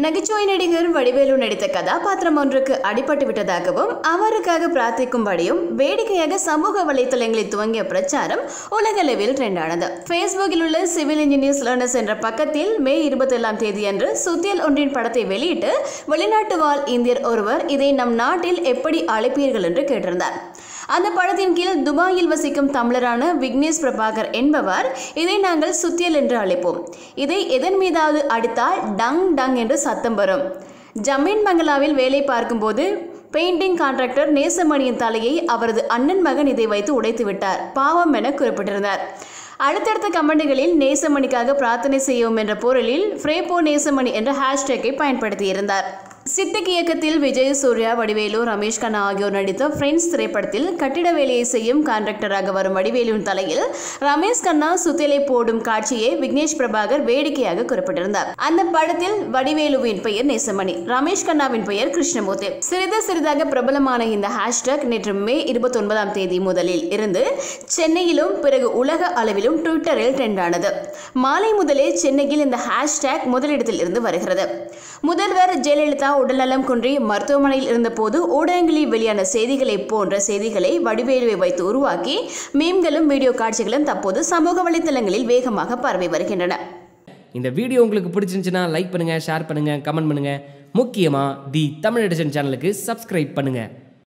நகைச்சுவை நடிகர் வடிவேலு நடித்த கதாபாத்திரம் ஒன்றுக்கு அடிபட்டு விட்டதாகவும் அவருக்காக பிரார்த்திக்கும்படியும் வேடிக்கையாக சமூக வலைத்தளங்களில் துவங்கிய பிரச்சாரம் உலகளவில் ட்ரெண்டானது ஃபேஸ்புக்கில் உள்ள சிவில் இன்ஜினியர்ஸ் லேர்னர்ஸ் என்ற பக்கத்தில் மே இருபத்தி ஏழாம் தேதியன்று சுத்தியல் ஒன்றின் படத்தை வெளியிட்டு வெளிநாட்டு வாழ் இந்தியர் ஒருவர் இதை நம் நாட்டில் எப்படி அழைப்பீர்கள் என்று கேட்டிருந்தார் அந்த படத்தின் கீழ் துபாயில் வசிக்கும் தமிழரான விக்னேஷ் பிரபாகர் என்பவர் இதை நாங்கள் சுத்தியல் என்று அழைப்போம் இதை எதன் மீதாவது அடித்தால் டங் டங் என்று சத்தம் வரும் ஜமீன் பங்களாவில் வேலை பார்க்கும்போது பெயிண்டிங் கான்ட்ராக்டர் நேசமணியின் தலையை அவரது அண்ணன் மகன் இதை வைத்து உடைத்து விட்டார் பாவம் என குறிப்பிட்டிருந்தார் அடுத்தடுத்த கமெண்டுகளில் நேசமணிக்காக பிரார்த்தனை செய்யவும் என்ற பொருளில் ஃப்ரேப்போ நேசமணி என்ற ஹேஷ்டேக்கை பயன்படுத்தியிருந்தார் சித்திக் இயக்கத்தில் விஜய் சூர்யா வடிவேலு ரமேஷ் கண்ணா ஆகியோர் நடித்த ஃப்ரெண்ட்ஸ் திரைப்படத்தில் கட்டிட வேலையை செய்யும் கான்ட்ராக்டராக வரும் வடிவேலுவின் தலையில் ரமேஷ் கண்ணா சுத்திலை போடும் காட்சியை விக்னேஷ் பிரபாகர் வேடிக்கையாக குறிப்பிட்டிருந்தார் அந்த படத்தில் வடிவேலுவின் பெயர் நேசமணி ரமேஷ் கண்ணாவின் பெயர் கிருஷ்ணமூர்த்தி சிறிது சிறிதாக பிரபலமான இந்த ஹேஷ்டாக் நேற்று மே இருபத்தி ஒன்பதாம் தேதி முதலில் இருந்து சென்னையிலும் பிறகு உலக அளவிலும் ட்விட்டரில் ட்ரெண்டானது மாலை முதலே சென்னையில் இந்த ஹேஷ்டேக் முதலிடத்தில் இருந்து வருகிறது முதல்வர் ஜெயலலிதா உடல்நலம் குன்றி மருத்துவமனையில் இருந்தபோது ஊடகங்களில் வெளியான செய்திகளை போன்ற செய்திகளை வடிவேலுவை வைத்து உருவாக்கி மீம்களும் வீடியோ காட்சிகளும் தற்போது சமூக வலைத்தளங்களில் வேகமாக பரவி வருகின்றன இந்த வீடியோ உங்களுக்கு பிடிச்சிருந்துச்சுன்னா லைக் பண்ணுங்கள் ஷேர் பண்ணுங்கள் கமெண்ட் பண்ணுங்கள் முக்கியமாக தி தமிழ் எடிஷன் சேனலுக்கு சப்ஸ்கிரைப் பண்ணுங்கள்